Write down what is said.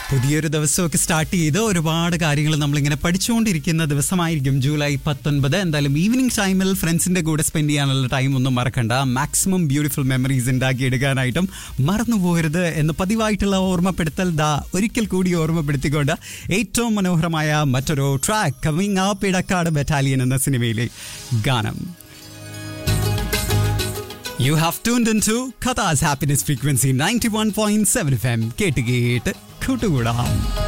പുതിയൊരു ദിവസമൊക്കെ സ്റ്റാർട്ട് ചെയ്ത് ഒരുപാട് കാര്യങ്ങൾ നമ്മളിങ്ങനെ പഠിച്ചുകൊണ്ടിരിക്കുന്ന ദിവസമായിരിക്കും ജൂലൈ പത്തൊൻപത് എന്തായാലും ഈവനിങ് ടൈമിൽ ഫ്രണ്ട്സിന്റെ കൂടെ സ്പെൻഡ് ചെയ്യാനുള്ള ടൈം ഒന്നും മറക്കണ്ട മാക്സിമം ബ്യൂട്ടിഫുൾ മെമ്മറീസ് ഉണ്ടാക്കി എടുക്കാനായിട്ടും മറന്നു പോകരുത് എന്ന് പതിവായിട്ടുള്ള ഓർമ്മപ്പെടുത്തൽ ദാ ഒരിക്കൽ കൂടി ഓർമ്മപ്പെടുത്തിക്കൊണ്ട് ഏറ്റവും മനോഹരമായ മറ്റൊരു track coming up Edakkad battalion എന്ന സിനിമയിലെ ഗാനം You have tuned into Katha's Happiness Frequency 91.7 FM. കേട്ട് കേട്ട് കൂട്ടുകൂടാം